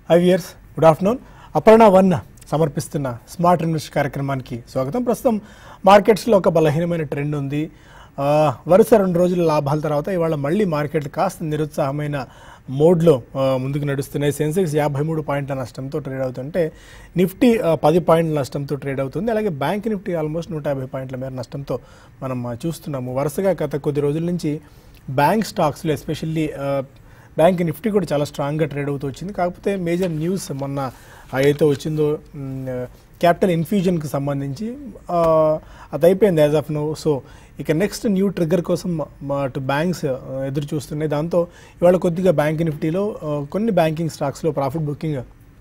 High ఇయర్స్ good afternoon Aparna one సమర్పిస్తున్న smart invest కార్యక్రమానికి స్వాగతం ప్రస్తుతం మార్కెట్స్లో ఒక బలహీనమైన ట్రెండ్ ఉంది ఆ, వరుస రెండు రోజుల లాభాల తర్వాత ఇవాళ మళ్ళీ మార్కెట్లు కాస్త నిరుత్సాహమైన మోడ్లో ఆ, ముందుకు నడుస్తున్నాయి సెన్సెక్స్ యాభై మూడు పాయింట్ల నష్టంతో ట్రేడ్ అవుతుంటే నిఫ్టీ ఆ, పది పాయింట్ల నష్టంతో ట్రేడ్ అవుతుంది అలాగే బ్యాంక్ నిఫ్టీ ఆల్మోస్ట్ నూట యాభై పాయింట్ల మేర నష్టంతో మనం ఆ, చూస్తున్నాము వరుసగా గత కొద్ది రోజుల నుంచి బ్యాంక్ స్టాక్స్లో ఎస్పెషల్లీ బ్యాంక్ నిఫ్టీ కూడా చాలా స్ట్రాంగ్గా ట్రేడ్ అవుతూ వచ్చింది కాకపోతే మేజర్ న్యూస్ మొన్న ఏదైతే వచ్చిందో క్యాపిటల్ ఇన్ఫ్యూజన్కి సంబంధించి ఆ, అది అయిపోయింది యాజ్ ఆఫ్ నో సో ఇక నెక్స్ట్ న్యూ ట్రిగ్గర్ కోసం మా అటు బ్యాంక్స్ ఎదురు చూస్తున్నాయి దాంతో ఇవాళ కొద్దిగా బ్యాంక్ నిఫ్టీలో ఆ, కొన్ని బ్యాంకింగ్ స్టాక్స్లో ప్రాఫిట్ బుకింగ్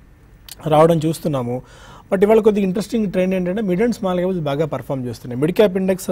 రావడం చూస్తున్నాము బట్ ఇవాళ కొద్దిగా ఇంట్రెస్టింగ్ ట్రెండ్ ఏంటంటే మిడ్ అండ్ స్మాల్ క్యాప్స్ బాగా పర్ఫామ్ చేస్తున్నాయి mid cap index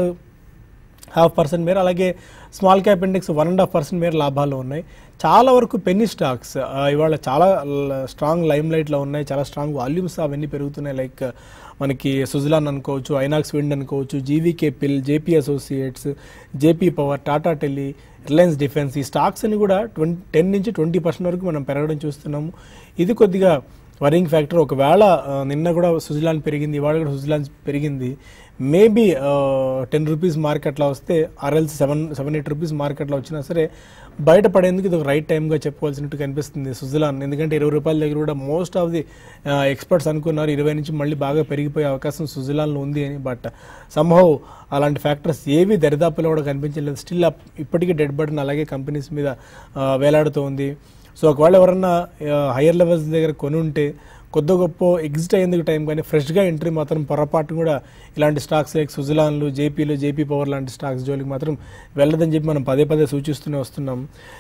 half percent మేర అలాగే small cap index one and half percent మేర లాభాలు ఉన్నాయి చాలా వరకు పెన్నీ స్టాక్స్ ఆ, ఇవాళ చాలా స్ట్రాంగ్ లైమ్ లైట్లో ఉన్నాయి చాలా స్ట్రాంగ్ వాల్యూమ్స్ అవన్నీ పెరుగుతున్నాయి లైక్ మనకి సుజలాన్ అనుకోవచ్చు ఐనాక్స్ విండ్ అనుకోవచ్చు జీవీకే పిల్ JP associates JP power Tata tele Reliance defence ఈ స్టాక్స్ అని కూడా ట్వంటీ టెన్ నుంచి ట్వంటీ పర్సెంట్ వరకు మనం పెరగడం చూస్తున్నాము ఇది కొద్దిగా వరింగ్ ఫ్యాక్టర్ ఒకవేళ ఆ, నిన్న కూడా సుజలాన్ పెరిగింది ఇవాళ కూడా సుజలాన్ పెరిగింది మేబీ టెన్ రూపీస్ మార్కెట్లో వస్తే ఆర్ఎల్స్ సెవెన్ సెవెన్ ఎయిట్ రూపీస్ మార్కెట్లో వచ్చినా సరే బయటపడేందుకు ఇది ఒక రైట్ టైంగా చెప్పుకోవాల్సినట్టు కనిపిస్తుంది సుజలాన్ ఎందుకంటే ఇరవై రూపాయల దగ్గర కూడా మోస్ట్ ఆఫ్ ది ఎక్స్పర్ట్స్ అనుకున్నారు ఇరవై నుంచి మళ్ళీ బాగా పెరిగిపోయే అవకాశం సుజలాన్లో ఉంది అని బట్ సంభవ్ అలాంటి ఫ్యాక్టర్స్ ఏవి దరిదాపులో కూడా కనిపించలేదు స్టిల్ ఇప్పటికీ డెడ్ బటన్ అలాగే కంపెనీస్ మీద ఆ, వేలాడుతూ ఉంది సో ఒకవేళ ఎవరన్నా హయ్యర్ లెవెల్స్ దగ్గర కొని ఉంటే కొద్ది గొప్ప ఎగ్జిట్ అయ్యేందుకు టైం కానీ ఫ్రెష్గా ఎంట్రీ మాత్రం పొరపాటు కూడా ఇలాంటి స్టాక్స్ లైక్ సుజలాన్లు జేపీలు జేపీ పవర్ లాంటి స్టాక్స్ జోలికి మాత్రం వెళ్ళదని చెప్పి మనం పదే పదే సూచిస్తూనే వస్తున్నాం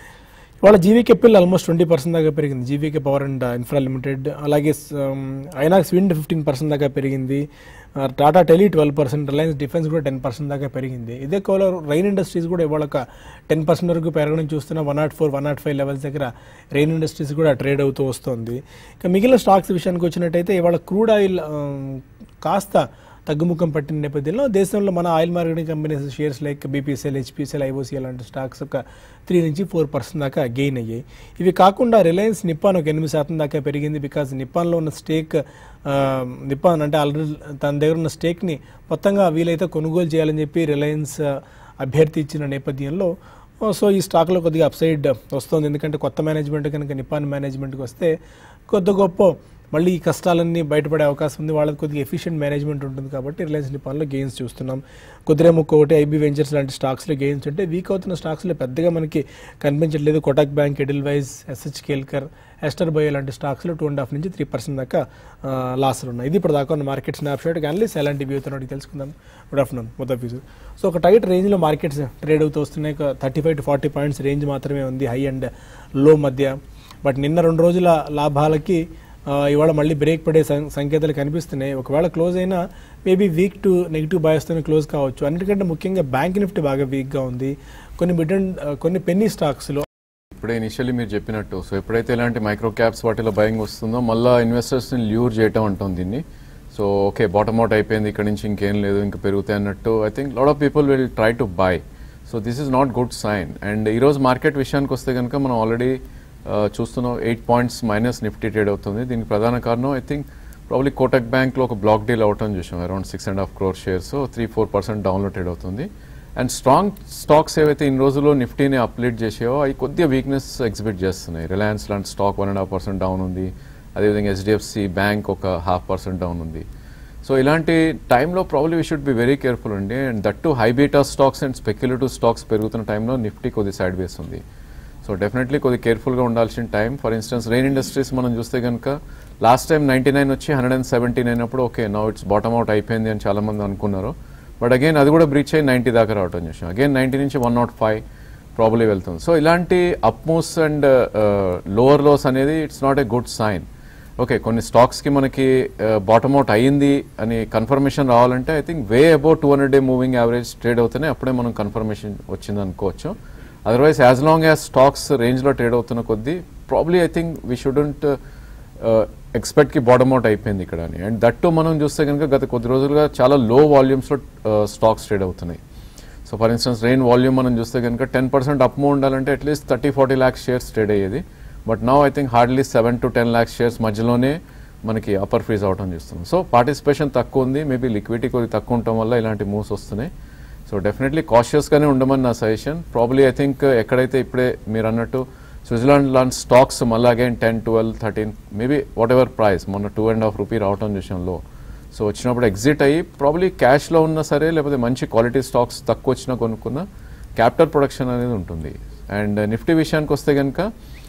ఇవాళ జీవీకే పిల్ ఆల్మోస్ట్ ట్వంటీ పర్సెంట్ దాకా పెరిగింది GVK power and infra limited అలాగే ఐనాక్స్ విండ్ ఫిఫ్టీన్ పర్సెంట్ దాకా పెరిగింది ఆ, Tata tele twelve percent Reliance defence కూడా టెన్ పర్సెంట్ దాకా పెరిగింది ఇదే కోలో రైన్ ఇండస్ట్రీస్ కూడా ఇవాళ ఒక టెన్ పర్సెంట్ వరకు పెరగడం చూస్తున్న one not four one not five levels దగ్గర రెయిన్ ఇండస్ట్రీస్ కూడా ట్రేడ్ అవుతూ వస్తుంది ఇక మిగిలిన స్టాక్స్ విషయానికి వచ్చినట్టయితే ఇవాళ క్రూడ్ ఆయిల్ ఆ, కాస్త తగ్గుముఖం పట్టిన నేపథ్యంలో దేశంలో మన oil marketing companies shares like BPCL HPCL IOCL లాంటి స్టాక్స్ ఒక త్రీ నుంచి ఫోర్ పర్సెంట్ దాకా గెయిన్ అయ్యాయి ఇవి కాకుండా రిలయన్స్ నిప్పాన్ ఒక ఎనిమిది శాతం దాకా పెరిగింది బికాజ్ నిప్పాన్లో ఉన్న స్టేక్ నిప్పాన్ అంటే ఆల్రెడీ తన దగ్గర ఉన్న స్టేక్ని మొత్తంగా వీలైతే కొనుగోలు చేయాలని చెప్పి రిలయన్స్ ఆ, అభ్యర్థి ఇచ్చిన నేపథ్యంలో ఓ, సో ఈ స్టాక్లో కొద్దిగా అప్సైడ్ వస్తుంది ఎందుకంటే కొత్త మేనేజ్మెంట్ కనుక నిపాన్ మేనేజ్మెంట్కి వస్తే కొద్ది గొప్ప మళ్ళీ ఈ కష్టాలన్నీ బయటపడే అవకాశం ఉంది వాళ్ళకి కొద్దిగా ఎఫిషియెంట్ మేనేజ్మెంట్ ఉంటుంది కాబట్టి రిలయన్స్ నిపాన్లో గెయిన్స్ చూస్తున్నాం కుదిరేమో ఒకటి ఐబీ వెంచర్స్ లాంటి స్టాక్స్లో గెయిన్స్ ఉంటే వీక్ అవుతున్న స్టాక్స్లో పెద్దగా మనకి కనిపించట్లేదు Kotak bank Edelweiss SH Kelkar Ester bio లాంటి స్టాక్స్లో టూ అండ్ హాఫ్ నుంచి త్రీ పర్సెంట్ దాకా లాస్లు ఉన్నాయి ఇది ఇప్పుడు దాకా ఉన్న మార్కెట్ స్నాప్ షాట్ అనలిస్ట్ ఎలాంటి వ్యూ అవుతున్నట్టు తెలుసుకుందాం గుడ్ ఆఫ్టర్నూన్ మొత్తం ఫ్యూచర్ సో ఒక టైట్ రేంజ్లో మార్కెట్స్ ట్రేడ్ అవుతూ వస్తున్నాయి thirty five to forty points range మాత్రమే ఉంది హై అండ్ లో మధ్య బట్ నిన్న రెండు రోజుల లాభాలకి ఆ, ఇవాళ మళ్ళీ బ్రేక్ పడే సం- సంకేతాలు కనిపిస్తున్నాయి ఒకవేళ క్లోజ్ అయినా మేబీ వీక్ టు నెగిటివ్ బాయస్తోనే క్లోజ్ కావచ్చు అన్నిటికంటే ముఖ్యంగా బ్యాంక్ నిఫ్టీ బాగా వీక్గా ఉంది కొన్ని మిడ్ అండ్ కొన్ని పెన్నీ స్టాక్స్లో ఇప్పుడే ఇనిషియల్లీ మీరు చెప్పినట్టు సో ఎప్పుడైతే ఇలాంటి మైక్రో క్యాప్స్ వాటిలో బయింగ్ వస్తుందో మళ్ళీ ఇన్వెస్టర్స్ని ల్యూర్ చేయటం అంటాం దీన్ని సో ఓకే బాటమ్ అవుట్ అయిపోయింది ఇక్కడ నుంచి ఇంకేం లేదు ఇంకా పెరుగుతాయి అన్నట్టు I think lot of people will try to buy so this is not good sign and ఈరోజు మార్కెట్ విషయానికి వస్తే కనుక మనం ఆల్రెడీ చూస్తున్నాం eight points minus Nifty trade అవుతుంది దీనికి ప్రధాన కారణం ఐ థింక్ ప్రాబ్లీ కోటక్ బ్యాంక్లో ఒక బ్లాక్ డీల్ అవటం చూసాం around six and half crore shares three four percent డౌన్లో ట్రేడ్ అవుతుంది అండ్ స్ట్రాంగ్ స్టాక్స్ ఏవైతే ఇన్ని రోజుల్లో నిఫ్టీని అప్లీట్ చేసాయో అవి కొద్దిగా వీక్నెస్ ఎగ్జిబిట్ చేస్తున్నాయి రిలయన్స్ లాంటి stock one and half percent down ఉంది అదేవిధంగా హెచ్డిఎఫ్సి బ్యాంక్ ఒక హాఫ్ పర్సెంట్ డౌన్ ఉంది సో ఇలాంటి time probably we should be very careful అండి and that too high beta stocks and speculative stocks పెరుగుతున్న టైంలో నిఫ్టీ కొద్ది సైడ్ వేస్ ఉంది సో డెఫినెట్లీ కొద్ది కేర్ఫుల్గా ఉండాల్సిన time for instance Rain Industries మనం చూస్తే కనుక లాస్ట్ టైం నైంటీ నైన్ వచ్చి హండ్రెడ్ అండ్ సెవెంటీన్ అయినప్పుడు okay now it's bottom out అయిపోయింది అని చాలా మంది అనుకున్నారు బట్ అగైన్ అది కూడా బ్రీచ్ అయ్యి నైంటీ దాకా రావటం చూసాం అగైన్ నైంటీ నుంచి వన్ నాట్ ఫైవ్ ప్రాబ్లీ వెళ్తుంది సో ఇలాంటి up moves and lower lows అనేది it's not a good sign okay కొన్ని స్టాక్స్కి మనకి బాటమ్ అవుట్ అయ్యింది అని కన్ఫర్మేషన్ రావాలంటే I think way about two hundred day moving average trade అవుతూనే అప్పుడే మనం కన్ఫర్మేషన్ వచ్చింది అనుకోవచ్చు otherwise as long as stocks రేంజ్లో ట్రేడ్ అవుతున్న కొద్దీ probably I think we shouldn't ఎక్స్పెక్ట్కి బాటమ్ అవుట్ అయిపోయింది ఇక్కడ అని అండ్ దట్టు మనం చూస్తే కనుక గత కొద్ది రోజులుగా చాలా లో వాల్యూమ్స్లో స్టాక్స్ ట్రేడ్ అవుతున్నాయి సో ఫర్ ఇన్స్టెన్స్ రెయిన్ వాల్యూమ్ మనం చూస్తే కనుక టెన్ పర్సెంట్ అప్ మూవ్ ఉండాలంటే at least thirty forty lakhs shares trade అయ్యేది but now I think hardly seven to ten lakhs shares మధ్యలోనే మనకి అప్పర్ ఫ్రీజ్ అవటం చేస్తున్నాం సో పార్టిసిపేషన్ తక్కువ ఉంది మేబీ లిక్విడిటీ కొద్దిగా తక్కువ ఉండటం వల్ల ఇలాంటి మూవ్స్ వస్తున్నాయి సో డెఫినెట్లీ కాషియస్గానే ఉండమని నా సజెషన్ ప్రాబ్లీ ఐ థింక్ ఎక్కడైతే ఇప్పుడే మీరు అన్నట్టు స్విట్జర్లాండ్ లాంటి స్టాక్స్ మళ్ళీ again ten twelve thirteen maybe whatever price మొన్న టూ అండ్ హాఫ్ రూపీ రావటం చూసాంలో సో వచ్చినప్పుడు ఎగ్జిట్ అయ్యి ప్రాబ్లీ క్యాష్లో ఉన్నా సరే లేకపోతే మంచి క్వాలిటీ స్టాక్స్ తక్కువ వచ్చినా కొనుక్కున్న క్యాపిటల్ ప్రొడక్షన్ అనేది ఉంటుంది అండ్ నిఫ్టీ విషయానికి వస్తే కనుక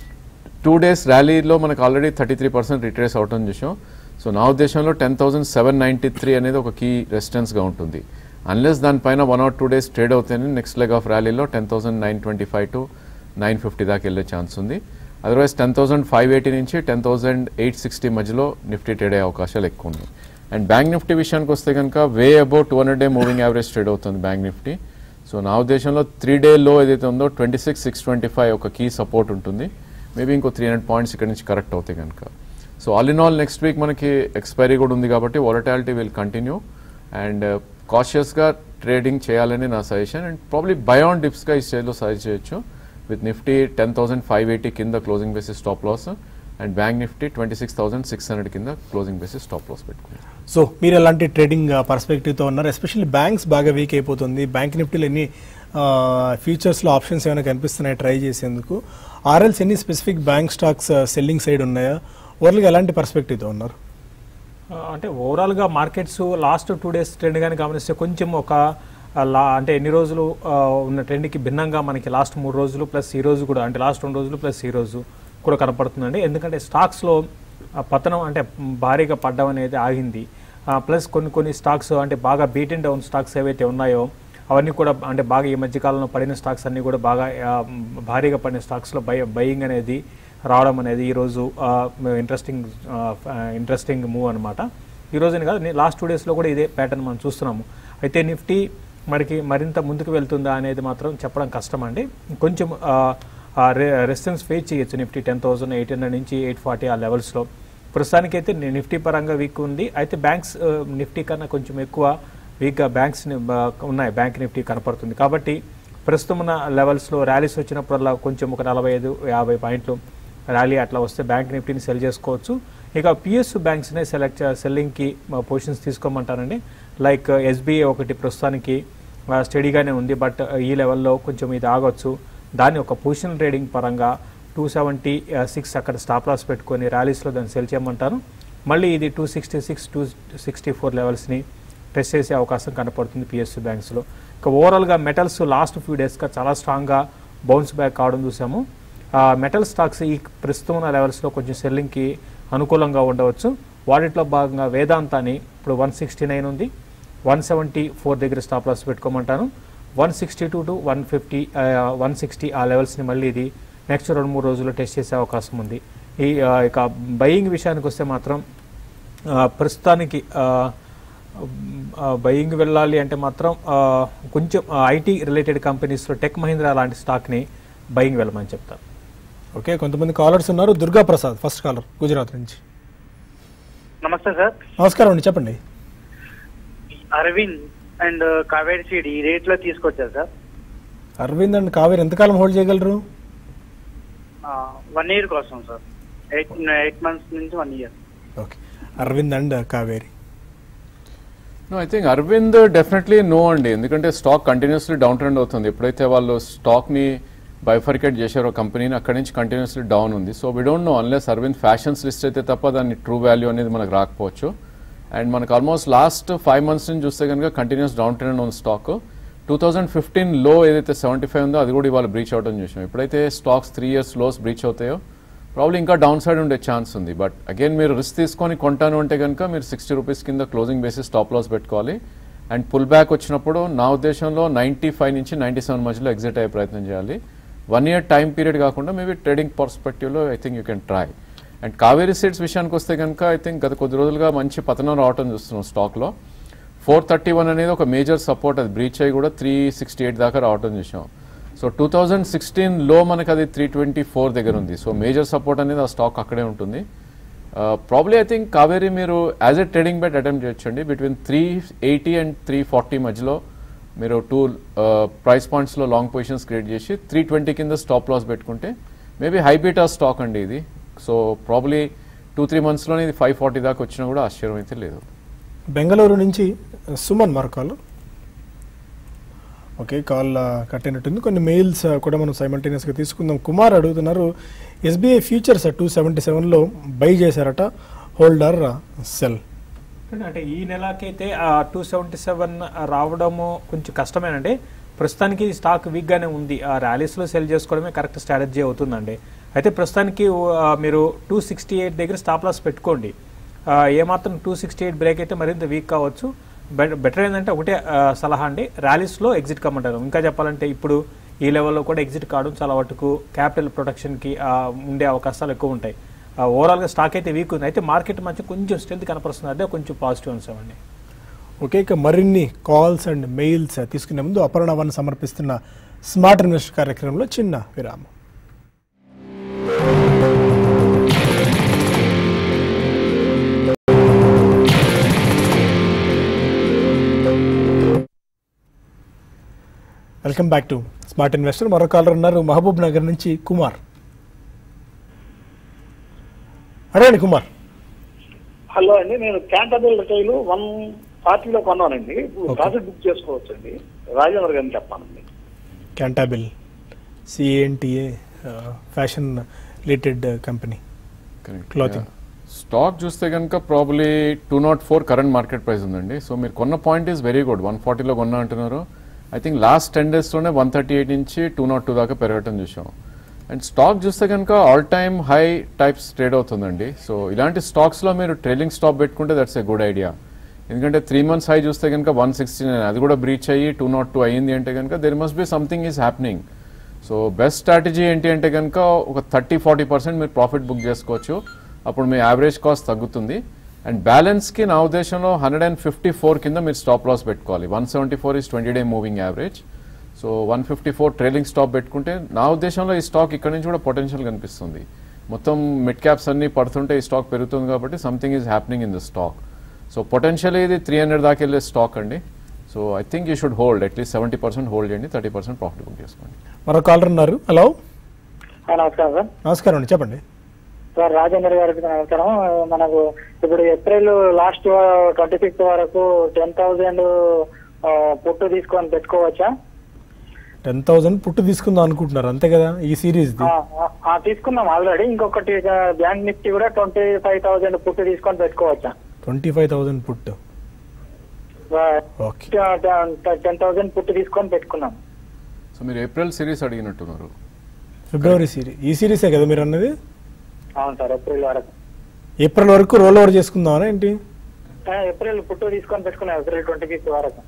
టూ డేస్ ర్యాలీలో మనకు already thirty three percent retrace అవటం చూసాం సో నా ఉద్దేశంలో ten thousand seven ninety three అనేది ఒక కీ రెసిస్టెన్స్గా ఉంటుంది అన్లెస్ దానిపైన one or two days trade అవుతేనే నెక్స్ట్ లెగ్ ఆఫ్ ర్యాలీలో ten thousand nine twenty five to nine fifty దాకా వెళ్ళే ఛాన్స్ ఉంది otherwise ten thousand five eighty నుంచి టెన్ థౌసండ్ ఎయిట్ సిక్స్టీ మధ్యలో నిఫ్టీ ట్రేడ్ అయ్యే అవకాశాలు ఎక్కువ ఉన్నాయి అండ్ బ్యాంక్ నిఫ్టీ విషయానికి వస్తే కనుక way about two hundred day moving average trade అవుతుంది బ్యాంక్ నిఫ్టీ సో నా ఉద్దేశంలో త్రీ డే లో ఏదైతే ఉందో twenty six six twenty five ఒక కీ సపోర్ట్ ఉంటుంది మేబీ ఇంకో త్రీ హండ్రెడ్ పాయింట్స్ ఇక్కడ నుంచి కరెక్ట్ అవుతాయి కనుక so all in all next week మనకి ఎక్స్పైరీ కూడా ఉంది కాబట్టి వాలటాలిటీ విల్ కంటిన్యూ అండ్ కాషియస్గా ట్రేడింగ్ చేయాలని నా సజెషన్ అండ్ ప్రాబ్లీ బయాన్ డిప్స్గా ఈ స్టేజ్లో సజెస్ట్ చేయొచ్చు with Nifty ten thousand five eighty కింద closing basis stop loss and bank Nifty twenty six thousand six hundred కింద క్లోజింగ్ బేసిస్ స్టాప్ లాస్ పెట్టుకున్నాం సో మీరు ఎలాంటి ట్రేడింగ్ పర్స్పెక్టివ్తో ఉన్నారు ఎస్పెషల్లీ బ్యాంక్స్ బాగా వీక్ అయిపోతుంది బ్యాంక్ నిఫ్టీలో ఎన్ని ఫ్యూచర్స్లో ఆప్షన్స్ ఏమైనా కనిపిస్తున్నాయి ట్రై చేసేందుకు ఆర్ఎల్స్ ఎన్ని specific bank stocks selling side ఉన్నాయా ఓవర్గా ఎలాంటి పర్స్పెక్టివ్తో ఉన్నారు ఆ, అంటే ఓవరాల్గా markets last two days trend కానీ గమనిస్తే కొంచెం ఒక ఆ, లా అంటే ఎన్ని రోజులు ఆ, ఉన్న ట్రెండ్కి భిన్నంగా మనకి లాస్ట్ మూడు రోజులు ప్లస్ ఈ రోజు కూడా అంటే లాస్ట్ రెండు రోజులు ప్లస్ ఈ రోజు కూడా కనపడుతుందండి ఎందుకంటే స్టాక్స్లో ఆ, పతనం అంటే మ్, భారీగా పడ్డం అనేది ఆగింది ఆ, ప్లస్ కొన్ని కొన్ని స్టాక్స్ అంటే బాగా బీట్ అండ్ డౌన్ స్టాక్స్ ఏవైతే ఉన్నాయో అవన్నీ కూడా అంటే బాగా ఈ మధ్యకాలంలో పడిన స్టాక్స్ అన్నీ కూడా బాగా ఆ, మ్, భారీగా పడిన స్టాక్స్లో బై బయింగ్ అనేది రావడం అనేది ఈరోజు ఇంట్రెస్టింగ్ ఇంట్రెస్టింగ్ మూవ్ అనమాట ఈ రోజుని కాదు లాస్ట్ టూ డేస్లో కూడా ఇదే ప్యాటర్న్ మనం చూస్తున్నాము అయితే నిఫ్టీ మనకి మరింత ముందుకు వెళ్తుందా అనేది మాత్రం చెప్పడం కష్టం అండి కొంచెం రెసిస్టెన్స్ ఫేస్ చేయొచ్చు Nifty ten thousand eight hundred నుంచి ఎయిట్ ఫార్టీ ఆ లెవెల్స్లో ప్రస్తుతానికైతే ని- నిఫ్టీ పరంగా వీక్ ఉంది అయితే బ్యాంక్స్ ఆ, నిఫ్టీ కన్నా కొంచెం ఎక్కువ వీక్గా బ్యాంక్స్ ని- బా- ఉన్నాయి బ్యాంక్ నిఫ్టీ కనపడుతుంది కాబట్టి ప్రస్తుతం ఉన్న లెవెల్స్లో ర్యాలీస్ వచ్చినప్పుడల్లా కొంచెం ఒక నలభై ఐదు యాభై పాయింట్లు ర్యాలీ అట్లా వస్తే బ్యాంక్ నిఫ్టీని సెల్ చేసుకోవచ్చు ఇక పిఎస్ బ్యాంక్స్నే సెలెక్ట్ సెల్లింగ్కి పొజిషన్స్ తీసుకోమంటానండి లైక్ ఎస్బీఐ ఒకటి ప్రస్తుతానికి ఆ, స్టడీగానే ఉంది బట్ ఈ లెవెల్లో కొంచెం ఇది ఆగొచ్చు దాన్ని ఒక పొజిషన్ ట్రేడింగ్ పరంగా టూ సెవెంటీ సిక్స్ అక్కడ స్టాప్ లాస్ పెట్టుకొని ర్యాలీస్లో దాన్ని సెల్ చేయమంటాను మళ్ళీ ఇది two sixty six two sixty four లెవెల్స్ని టెస్ట్ చేసే అవకాశం కనపడుతుంది పిఎస్సి బ్యాంక్స్లో ఇక ఓవరాల్గా మెటల్స్ లాస్ట్ ఫ్యూ డేస్గా చాలా స్ట్రాంగ్గా బౌన్స్ బ్యాక్ కావడం చూసాము మెటల్ స్టాక్స్ ఈ ప్రస్తుతం ఉన్న లెవెల్స్లో కొంచెం సెల్లింగ్కి అనుకూలంగా ఉండవచ్చు వాటిలో భాగంగా వేదాంతాన్ని ఇప్పుడు వన్ సిక్స్టీ నైన్ ఉంది వన్ సెవెంటీ ఫోర్ దగ్గర స్టాప్ లాస్ పెట్టుకోమంటాను one sixty two to one fifty one sixty ఆ లెవెల్స్ని మళ్ళీ ఇది నెక్స్ట్ రెండు మూడు రోజుల్లో టెస్ట్ చేసే అవకాశం ఉంది ఈ ఆ, ఇక బయింగ్ విషయానికి వస్తే మాత్రం ఆ, ప్రస్తుతానికి బయింగ్ వెళ్ళాలి అంటే మాత్రం ఆ, కొంచెం ఐటీ రిలేటెడ్ కంపెనీస్లో టెక్ మహీంద్రా లాంటి స్టాక్ని బయింగ్ వెళ్ళమని చెప్తాను ఓకే కొంతమంది కాలర్స్ ఉన్నారు దుర్గా ప్రసాద్ ఫస్ట్ కాలర్ గుజరాత్ నుంచి నమస్తే సార్ నమస్కారం అండి చెప్పండి అరవింద్ అండ్ కావేరి సీడ్ ఈ రేట్ లో తీసుకొచ్చారు సార్ అరవింద్ అండ్ కావేరి ఎంతకాలం హోల్డ్ చేయగలరు వన్ ఇయర్ కోసం సార్ ఎయిట్ ఎయిట్ మంత్స్ నుంచి one year okay Arvind and Kaveri no I think Arvind definitely no అండి ఎందుకంటే స్టాక్ కంటిన్యూస్లీ డౌన్ ట్రెండ్ అవుతుంది ఎప్పుడైతే వాళ్ళు స్టాక్ని బైఫర్కేట్ చేశారో కంపెనీని అక్కడి నుంచి కంటిన్యూస్లీ డౌన్ ఉంది so we don't know unless Arvind fashions list అయితే తప్ప దాని ట్రూ వాల్యూ అనేది మనకు రాకపోవచ్చు అండ్ మనకు ఆల్మోస్ట్ లాస్ట్ ఫైవ్ మంత్స్ నుంచి చూస్తే కనుక కంటిన్యూస్ డౌన్ ట్రెండ్ ఉన్న స్టాక్ టూ థౌసండ్ ఫిఫ్టీన్ లో ఏదైతే సెవెంటీ ఫైవ్ ఉందో అది కూడా ఇవాళ బ్రీచ్ అవడం చూసాం ఎప్పుడైతే stocks three years lows breach అవుతాయో ప్రాబ్లీ ఇంకా డౌన్ సైడ్ ఉండే ఛాన్స్ ఉంది బట్ అగైన్ మీరు రిస్క్ తీసుకొని కొంటాను అంటే కనుక మీరు సిక్స్టీ రూపీస్ కింద క్లోజింగ్ బేసిస్ స్టాప్ లాస్ పెట్టుకోవాలి అండ్ పుల్ బ్యాక్ వచ్చినప్పుడు నా ఉద్దేశంలో నైంటీ ఫైవ్ నుంచి నైంటీ సెవెన్ మధ్యలో ఎగ్జిట్ అయ్యే ప్రయత్నం చేయాలి వన్ ఇయర్ టైం పీరియడ్ కాకుండా మేబీ ట్రేడింగ్ పర్స్పెక్టివ్లో I think you can try and Kaveri seeds విషయానికి వస్తే కనుక ఐ థింక్ గత కొద్ది రోజులుగా మంచి పతనం రావటం చూస్తున్నాం స్టాక్లో ఫోర్ థర్టీ వన్ అనేది ఒక మేజర్ సపోర్ట్ అది బ్రీచ్ అయ్యి కూడా త్రీ సిక్స్టీ ఎయిట్ దాకా రావటం చూసాం సో టూ థౌజండ్ సిక్స్టీన్లో మనకి అది త్రీ ట్వంటీ ఫోర్ దగ్గర ఉంది సో మేజర్ సపోర్ట్ అనేది ఆ స్టాక్ అక్కడే ఉంటుంది ప్రాబ్లీ ఐ థింక్ కావేరీ మీరు as a trading bet attempt చేయొచ్చండి between three eighty and three forty మధ్యలో మీరు టూ ప్రైస్ పాయింట్స్లో లాంగ్ పొజిషన్స్ క్రియేట్ చేసి త్రీ ట్వంటీ కింద స్టాప్ లాస్ పెట్టుకుంటే మేబీ హైబీటా స్టాక్ అండి ఇది సో ప్రాబ్లీ టూ త్రీ మంత్స్లోనే ఇది ఫైవ్ ఫార్టీ దాకా వచ్చినా కూడా ఆశ్చర్యం అయితే లేదు బెంగళూరు నుంచి సుమన్ మరో కాల్ ఓకే కాల్ కట్ అయినట్టుంది కొన్ని మెయిల్స్ కూడా మనం సైమల్టేనియస్గా తీసుకుందాం కుమార్ అడుగుతున్నారు ఎస్బీఐ ఫ్యూచర్స్ టూ సెవెంటీ సెవెన్లో బై చేశారట హోల్డర్ సెల్ అంటే ఈ నెలకైతే టూ సెవెంటీ సెవెన్ రావడము కొంచెం కష్టమేనండి ప్రస్తుతానికి స్టాక్ వీక్గానే ఉంది ఆ ర్యాలీస్లో సెల్ చేసుకోవడమే కరెక్ట్ స్ట్రాటజీ అవుతుందండి అయితే ప్రస్తుతానికి ఆ, మీరు టూ సిక్స్టీ ఎయిట్ దగ్గర స్టాప్ లాస్ పెట్టుకోండి ఆ, ఏమాత్రం టూ సిక్స్టీ ఎయిట్ బ్రేక్ అయితే మరింత వీక్ కావచ్చు బె- బెటర్ ఏంటంటే ఒకటే ఆ, సలహా అండి ర్యాలీస్లో ఎగ్జిట్ కమ్మంటారు ఇంకా చెప్పాలంటే ఇప్పుడు ఈ లెవెల్లో కూడా ఎగ్జిట్ కావడం చాలా వరకు క్యాపిటల్ ప్రొటెక్షన్కి ఉండే అవకాశాలు ఎక్కువ ఉంటాయి ఓవరాల్గా స్టాక్ అయితే వీక్ ఉంది అయితే మార్కెట్ మధ్య కొంచెం స్ట్రెంత్ కనపరుస్తుంది అదే కొంచెం పాజిటివ్ అంశం అండి ఓకే ఇక మరిన్ని కాల్స్ అండ్ మెయిల్స్ తీసుకునే ముందు అపర్ణ వన్ సమర్పిస్తున్న స్మార్ట్ ఇన్వెస్ట్ కార్యక్రమంలో చిన్న విరామం welcome back to smart investor మరో కాలర్ ఉన్నారు మహబూబ్ నగర్ నుంచి కుమార్ అడగండి కుమార్ హలో అండి నేను క్యాంటబుల్ రిటైల్ వన్ ఫార్టీలో కొన్నానండి Okay. ప్రాఫిట్ బుక్ చేసుకోవచ్చండి రాజేంద్ర గారిని చెప్పానండి Cantabil CNTA fashion related company Clothing. Stock చూస్తే కనుక probably two not four current market price ఉందండి సో మీరు కొన్న point is very good one ఫార్టీలో కొన్నా అంటున్నారు ఐ థింక్ లాస్ట్ టెన్ డేస్లోనే వన్ థర్టీ ఎయిట్ నుంచి టూ నాట్ టూ దాకా పెరగటం చూసాం అండ్ స్టాక్ చూస్తే కనుక all time high types trade అవుతుందండి సో ఇలాంటి స్టాక్స్లో మీరు ట్రైలింగ్ స్టాప్ పెట్టుకుంటే దట్స్ ఎ గుడ్ ఐడియా ఎందుకంటే త్రీ మంత్స్ హై చూస్తే కనుక వన్ సిక్స్టీ నైన్ అది కూడా బ్రీచ్ అయ్యి టూ నాట్ టూ అయ్యింది అంటే కనుక there must be something is happening so best strategy ఏంటి అంటే కనుక ఒక థర్టీ ఫార్టీ పర్సెంట్ మీరు ప్రాఫిట్ బుక్ చేసుకోవచ్చు అప్పుడు మీ యావరేజ్ కాస్ట్ తగ్గుతుంది అండ్ బ్యాలెన్స్కి నా ఉద్దేశంలో హండ్రెడ్ అండ్ ఫిఫ్టీ ఫోర్ కింద మీరు స్టాప్ లాస్ పెట్టుకోవాలి one seventy four is twenty day moving average so one fifty four trailing stop పెట్టుకుంటే నా ఉద్దేశంలో ఈ స్టాక్ ఇక్కడ నుంచి కూడా పొటెన్షియల్ కనిపిస్తుంది మొత్తం మిడ్ క్యాప్స్ అన్ని పడుతుంటే ఈ స్టాక్ పెరుగుతుంది కాబట్టి something is happening in the stock so potential ఇది త్రీ హండ్రెడ్ దాకా వెళ్ళే స్టాక్ అండి so I think you should hold at least seventy percent hold చేయండి థర్టీ పర్సెంట్ ప్రాఫిట్ బుక్ చేసుకోండి మరో కాలర్ ఉన్నారు హలో ఆ, నమస్కారం సార్ నమస్కారం అండి చెప్పండి సార్ రాజేంద్ర గారికి నమస్కారం మనకు ఇప్పుడు ఏప్రిల్ లాస్ట్ ట్వంటీ ఫిఫ్త్ వరకు టెన్ థౌజండ్ పుట్టు తీసుకొని పెట్టుకోవచ్చా టెన్ థౌసండ్ పుట్టు తీసుకుందాం అనుకుంటున్నారు అంతే కదా ఈ సిరీస్ది ఆ, ఆ, ఆ, తీసుకున్నాం ఆల్రెడీ ఇంకొకటి బ్యాంక్ నిఫ్టీ కూడా ట్వంటీ ఫైవ్ థౌజండ్ పుట్టు తీసుకొని పెట్టుకోవచ్చా twenty five thousand put okay ten thousand put తీసుకొని పెట్టుకున్నాం సో మీరు ఏప్రిల్ సిరీస్ అడిగినట్టున్నారు ఫిబ్రవరి సిరీస్ ఈ సిరీసే కదా మీరు అన్నది అవును సార్ ఏప్రిల్ వరకు ఏప్రిల్ వరకు రోల్ ఓవర్ చేసుకుందామా ఏంటి ఆ, ఏప్రిల్ పుట్టు తీసుకొని పెట్టుకున్నాం ఏప్రిల్ ట్వంటీ ఫిఫ్త్ వరకు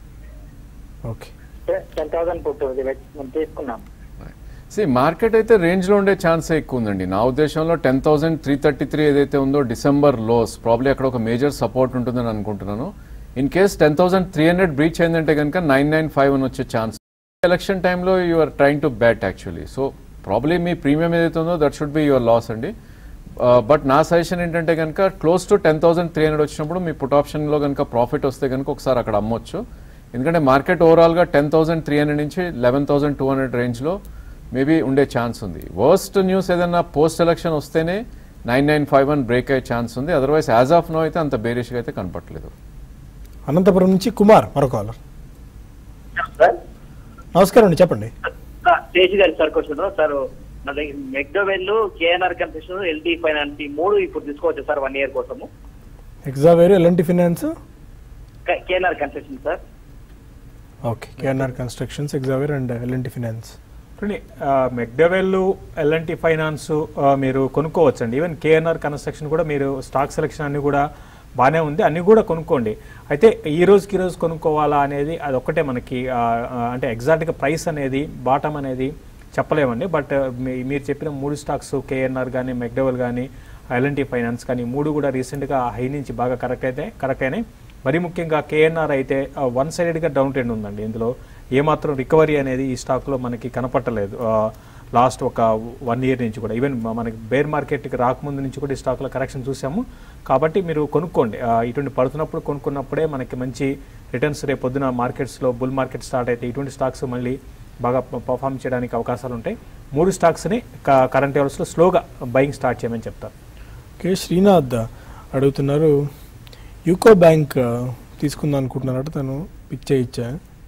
ఓకే టెన్ థౌసండ్ పుట్టు ఇది పెట్- తీసుకున్నాం సి మార్కెట్ అయితే రేంజ్లో ఉండే ఛాన్సే ఎక్కువ ఉందండి నా ఉద్దేశంలో ten thousand three thirty three ఏదైతే ఉందో డిసెంబర్ లోస్ ప్రాబ్లీ అక్కడ ఒక మేజర్ సపోర్ట్ ఉంటుందని అనుకుంటున్నాను in case ten thousand three hundred breach అయిందంటే కనుక నైన్ నైన్ ఫైవ్ అని వచ్చే ఛాన్స్ ఎలక్షన్ టైంలో you are trying to bat actually so probably మీ ప్రీమియం ఏదైతే ఉందో that should be your loss అండి బట్ నా సజెషన్ ఏంటంటే కనుక close to ten thousand three hundred వచ్చినప్పుడు మీ పుట్ ఆప్షన్లో కనుక ప్రాఫిట్ వస్తే కనుక ఒకసారి అక్కడ అమ్మొచ్చు ఎందుకంటే మార్కెట్ ఓవరాల్గా టెన్ థౌసండ్ త్రీ హండ్రెడ్ నుంచి లెవెన్ థౌసండ్ టూ హండ్రెడ్ రేంజ్లో మేబీ ఉండే ఛాన్స్ ఉంది వర్స్ట్ న్యూస్ ఏదైనా పోస్ట్ ఎలక్షన్ వస్తేనే nine nine five one break అయ్యే ఛాన్స్ ఉంది అదర్వైజ్ యాజ్ ఆఫ్ నో అయితే అంత బేరిష్గా అయితే కనపట్లేదు అనంతపురం నుంచి కుమార్ మరో కాలర్ సార్ నమస్కారం అండి చెప్పండి శేషి గారి సార్ క్వశ్చన్ సార్ నా దగ్గర McDowell KNR construction LT finance ఈ మూడు ఇప్పుడు తీసుకోవచ్చు సార్ వన్ ఇయర్ కోసము ఎగ్జావేరు LnT finance KNR construction sir okay KNR constructions ఎగ్జావేర్ అండ్ ఎల్ఎన్టీ ఫినాన్స్ చూడండి మెక్డవెల్ ఎల్ఎన్టీ ఫైనాన్స్ మీరు కొనుక్కోవచ్చండి ఈవెన్ కేఎన్ఆర్ కన్స్ట్రక్షన్ కూడా మీరు స్టాక్ సెలెక్షన్ అన్ని కూడా బాగానే ఉంది అన్ని కూడా కొనుక్కోండి అయితే ఈ రోజుకి ఈ రోజు కొనుక్కోవాలా అనేది అది ఒక్కటే మనకి ఆ, ఆ, అంటే ఎగ్జాక్ట్గా ప్రైస్ అనేది బాటమ్ అనేది చెప్పలేమండి బట్ మీరు చెప్పిన మూడు స్టాక్స్ కేఎన్ఆర్ కానీ మెక్డవెల్ కానీ ఎల్ఎన్టీ ఫైనాన్స్ కానీ ఈ మూడు కూడా రీసెంట్గా హై నుంచి బాగా కరెక్ట్ అయితే కరెక్ట్ అయినాయి మరి ముఖ్యంగా కేఎన్ఆర్ అయితే వన్ సైడెడ్గా డౌన్ ట్రెండ్ ఉందండి ఇందులో ఏమాత్రం రికవరీ అనేది ఈ స్టాక్లో మనకి కనపట్టలేదు లాస్ట్ ఒక వన్ ఇయర్ నుంచి కూడా ఈవెన్ మనకి బేర్ మార్కెట్కి రాకముందు నుంచి కూడా ఈ స్టాక్లో కరెక్షన్ చూసాము కాబట్టి మీరు కొనుక్కోండి ఆ, ఇటువంటి పడుతున్నప్పుడు కొనుక్కున్నప్పుడే మనకి మంచి రిటర్న్స్ రేపు పొద్దున మార్కెట్స్లో బుల్ మార్కెట్ స్టార్ట్ అయితే ఇటువంటి స్టాక్స్ మళ్ళీ బాగా పర్ఫామ్ చేయడానికి అవకాశాలు ఉంటాయి మూడు స్టాక్స్ని కరెంట్ లెవెల్స్లో స్లోగా బయింగ్ స్టార్ట్ చేయమని చెప్తారు ఓకే శ్రీనాథ్ అడుగుతున్నారు యూకో బ్యాంక్ తీసుకుందాం అనుకుంటున్నారట తను పిక్ చేయించా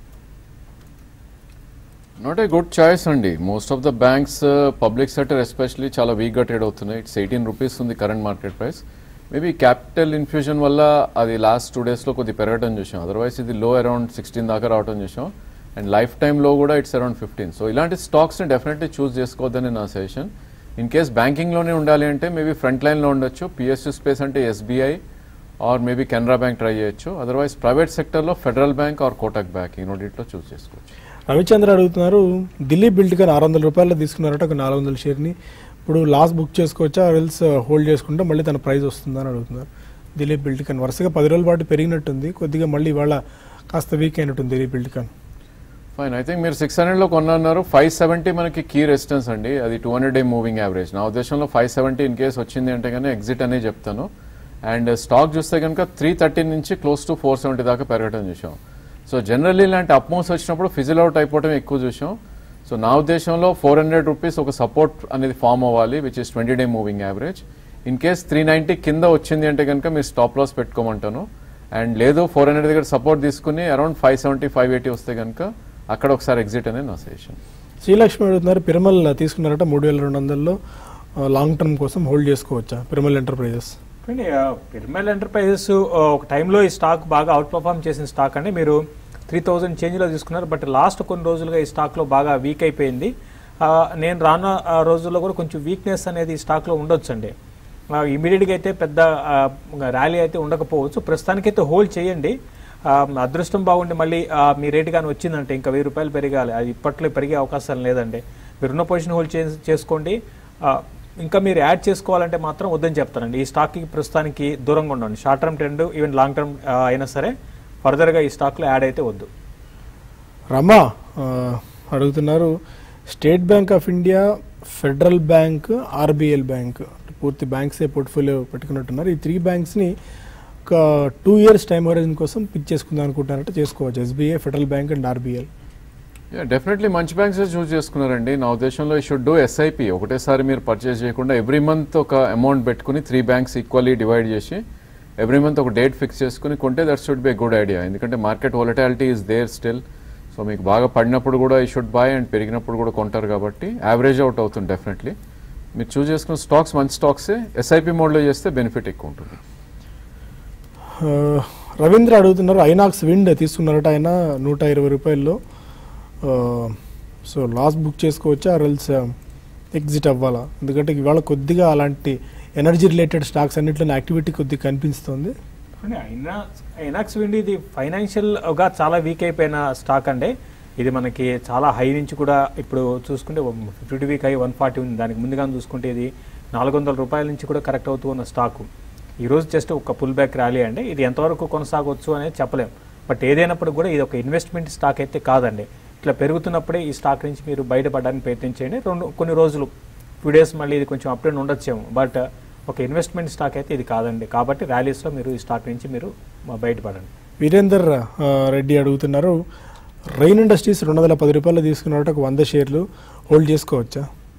నాట్ ఏ గుడ్ చాయిస్ అండి most of the banks public sector especially చాలా వీక్గా ట్రేడ్ అవుతున్నాయి ఇట్స్ ఎయిటీన్ రూపీస్ ఉంది current market price maybe capital infusion వల్ల అది లాస్ట్ టూ డేస్లో కొద్ది పెరగడం చూసాం అదర్వైజ్ ఇది లో అరౌండ్ సిక్స్టీన్ దాకా రావడం చూసాం అండ్ లైఫ్ టైంలో కూడా ఇట్స్ అరౌండ్ ఫిఫ్టీన్ సో ఇలాంటి స్టాక్స్ని డెఫినెట్లీ చూస్ చేసుకోవద్దని నా సజెషన్ ఇన్ కేస్ బ్యాంకింగ్లోనే ఉండాలి అంటే మేబీ ఫ్రంట్ లైన్లో ఉండొచ్చు పిఎస్యూ స్పేస్ అంటే SBI or maybe Canara bank try చేయొచ్చు అదర్వైజ్ ప్రైవేట్ సెక్టర్లో federal bank or Kotak bank ఈ రెండింటిలో చూస్ చేసుకోవచ్చు రవిచంద్ర అడుగుతున్నారు ఢిల్లీ బిల్డ్ కానీ ఆరు వందల రూపాయలు తీసుకున్నారట ఒక నాలుగు వందల షేర్ని ఇప్పుడు లాస్ బుక్ చేసుకోవచ్చా రిల్స్ హోల్డ్ చేసుకుంటే మళ్ళీ తన ప్రైస్ వస్తుందా అని అడుగుతున్నారు ఢిల్లీ బిల్డ్ కాన్ వరుసగా పది రోజుల పాటు పెరిగినట్టుంది కొద్దిగా మళ్ళీ ఇవాళ కాస్త వీక్ అయినట్టుంది Dilip buildcon fine I think మీరు సిక్స్ హండ్రెడ్లో కొన్నారు ఫైవ్ సెవెంటీ మనకి కీ రెసిస్టెన్స్ అండి అది two hundred day moving average నా ఉద్దేశంలో ఫైవ్ సెవెంటీ ఇన్ కేస్ వచ్చింది అంటే కానీ ఎగ్జిట్ అనే చెప్తాను అండ్ స్టాక్ చూస్తే కనుక త్రీ థర్టీ నుంచి క్లోజ్ టు ఫోర్ సెవెంటీ దాకా పెరగడం చూసాం సో జనరల్లీ ఇలాంటి అప్ మూవ్స్ వచ్చినప్పుడు ఫిజిల్ అవుట్ అయిపోవడం ఎక్కువ చూసాం సో నా ఉద్దేశంలో ఫోర్ హండ్రెడ్ రూపీస్ ఒక సపోర్ట్ అనేది ఫామ్ అవ్వాలి which is twenty day moving average in case three ninety కింద వచ్చింది అంటే కనుక మీరు స్టాప్ లాస్ పెట్టుకోమంటాను అండ్ లేదు ఫోర్ హండ్రెడ్ దగ్గర సపోర్ట్ తీసుకుని around five seventy five eighty వస్తే కనుక అక్కడ ఒకసారి ఎగ్జిట్ అనేది నా సజెషన్ శ్రీలక్ష్మి అడుగుతున్నారు పిరమల్ తీసుకున్నారట మూడు వేల రెండు వందల్లో లాంగ్ టర్మ్ కోసం హోల్డ్ చేసుకోవచ్చా పిరమల్ ఎంటర్ప్రైజెస్ చూడండి పిరమల్ ఎంటర్ప్రైజెస్ ఒక టైంలో ఈ స్టాక్ బాగా అవుట్ పర్ఫామ్ చేసిన స్టాక్ అండి మీరు త్రీ థౌజండ్ చేంజ్లో తీసుకున్నారు బట్ లాస్ట్ కొన్ని రోజులుగా ఈ స్టాక్లో బాగా వీక్ అయిపోయింది ఆ, నేను రానున్న ఆ, రోజుల్లో కూడా కొంచెం వీక్నెస్ అనేది ఈ స్టాక్లో ఉండొచ్చండి ఇమీడియట్గా అయితే పెద్ద ర్యాలీ అయితే ఉండకపోవచ్చు ప్రస్తుతానికైతే హోల్డ్ చేయండి ఆ, అదృష్టం బాగుండి మళ్ళీ ఆ, మీ రేటు కానీ వచ్చిందంటే ఇంకా వెయ్యి రూపాయలు పెరగాలి అది ఇప్పట్లో పెరిగే అవకాశాలు లేదండి మీరున్న పొజిషన్ హోల్డ్ చే- చేసుకోండి ఆ, ఇంకా మీరు యాడ్ చేసుకోవాలంటే మాత్రం వద్దని చెప్తానండి ఈ స్టాక్కి ప్రస్తుతానికి దూరంగా ఉండండి short term trend even long term అయినా సరే ఫర్దర్గా ఈ స్టాక్లో యాడ్ అయితే వద్దు రమా ఆ, అడుగుతున్నారు State Bank of India federal bank RBL bank పూర్తి బ్యాంక్సే పోర్ట్ఫోలియో పెట్టుకున్నట్టున్నారు ఈ త్రీ బ్యాంక్స్ని ఒక టూ ఇయర్స్ టైం హోరైజన్ కోసం పిక్ చేసుకుందాం అనుకుంటున్నారంటే చేసుకోవచ్చు SBI federal bank and RBL definitely మంచి బ్యాంక్స్ చూస్ చేసుకున్నారండి నా ఉద్దేశంలో ఈ షుడ్ డూ ఎస్ఐపి ఒకటేసారి మీరు పర్చేస్ చేయకుండా ఎవ్రీ మంత్ ఒక అమౌంట్ పెట్టుకుని త్రీ బ్యాంక్స్ ఈక్వల్లీ డివైడ్ చేసి ఎవ్రీ మంత్ ఒక డేట్ ఫిక్స్ చేసుకుని కొంటే that should be good idea ఎందుకంటే market volatility is there still so మీకు బాగా పడినప్పుడు కూడా ఈ షుడ్ బాయ్ అండ్ పెరిగినప్పుడు కూడా కొంటారు కాబట్టి యావరేజ్ అవుట్ అవుతుంది డెఫినెట్లీ మీరు చూస్ చేసుకున్న స్టాక్స్ మంచి స్టాక్సే ఎస్ఐపి మోడ్లో చేస్తే బెనిఫిట్ ఎక్కువ ఉంటుంది ఆ, రవీంద్ర అడుగుతున్నారు ఐనాక్స్ విండ్ తీసుకున్నారట ఆయన నూట ఇరవై రూపాయల్లో ఆ, సో లాస్ బుక్ చేసుకోవచ్చా రెల్స్ ఎగ్జిట్ అవ్వాలా ఎందుకంటే ఇవాళ కొద్దిగా అలాంటి ఎనర్జీ రిలేటెడ్ స్టాక్స్ అన్నింటిలో యాక్టివిటీ కొద్దిగా కనిపిస్తుంది అంటే అయినా ఐనాక్స్ విండి ఇది ఫైనాన్షియల్గా చాలా వీక్ అయిపోయిన స్టాక్ అండి ఇది మనకి చాలా హై నుంచి కూడా ఇప్పుడు చూసుకుంటే fifty week high one forty ఉంది దానికి ముందుగా చూసుకుంటే ఇది నాలుగు వందల రూపాయల నుంచి కూడా కరెక్ట్ అవుతూ ఉన్న స్టాకు ఈరోజు జస్ట్ ఒక పుల్ బ్యాక్ ర్యాలీ అండి ఇది ఎంతవరకు కొనసాగవచ్చు అనేది చెప్పలేం బట్ ఏదైనప్పుడు కూడా ఇది ఒక ఇన్వెస్ట్మెంట్ స్టాక్ అయితే కాదండి ఇట్లా పెరుగుతున్నప్పుడే ఈ స్టాక్ నుంచి మీరు బయటపడడానికి ప్రయత్నించండి రెండు కొన్ని రోజులు టూ డేస్ మళ్ళీ ఇది కొంచెం అప్ అండ్ ఉండొచ్చేమో బట్ ఒక ఇన్వెస్ట్మెంట్ స్టాక్ అయితే ఇది కాదండి కాబట్టి ర్యాలీస్లో మీరు ఈ స్టాక్ నుంచి మీరు బయటపడండి వీరేందర్ ఆ, రెడ్డి అడుగుతున్నారు రైన్ ఇండస్ట్రీస్ రెండు వందల పది రూపాయలు తీసుకున్నట్టు ఒక వంద షేర్లు హోల్డ్ చేసుకోవచ్చా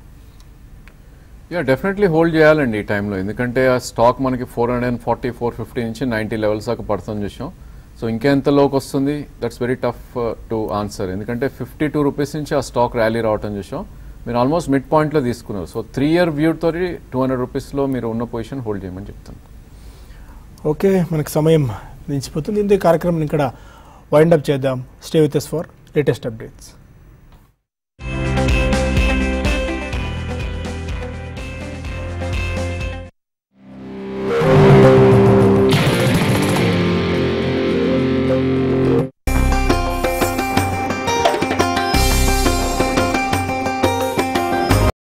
యా డెఫినెట్లీ హోల్డ్ చేయాలండి ఈ టైంలో ఎందుకంటే ఆ స్టాక్ మనకి four hundred and forty four fifty నుంచి నైంటీ లెవెల్స్ దాకా పడుతుంది చూసాం సో ఇంకెంత లోకి వస్తుంది that's very tough to answer ఎందుకంటే ఫిఫ్టీ టూ రూపీస్ నుంచి ఆ స్టాక్ ర్యాలీ రావటం చూసాం మీరు ఆల్మోస్ట్ మిడ్ పాయింట్లో తీసుకున్నారు సో త్రీ ఇయర్ వ్యూతో టూ హండ్రెడ్ రూపీస్లో మీరు ఉన్న పొజిషన్ హోల్డ్ చేయమని చెప్తాను ఓకే మనకి సమయం మించిపోతుంది ఇందుకు కార్యక్రమం ఇక్కడ వైండప్ చేద్దాం stay with us for latest updates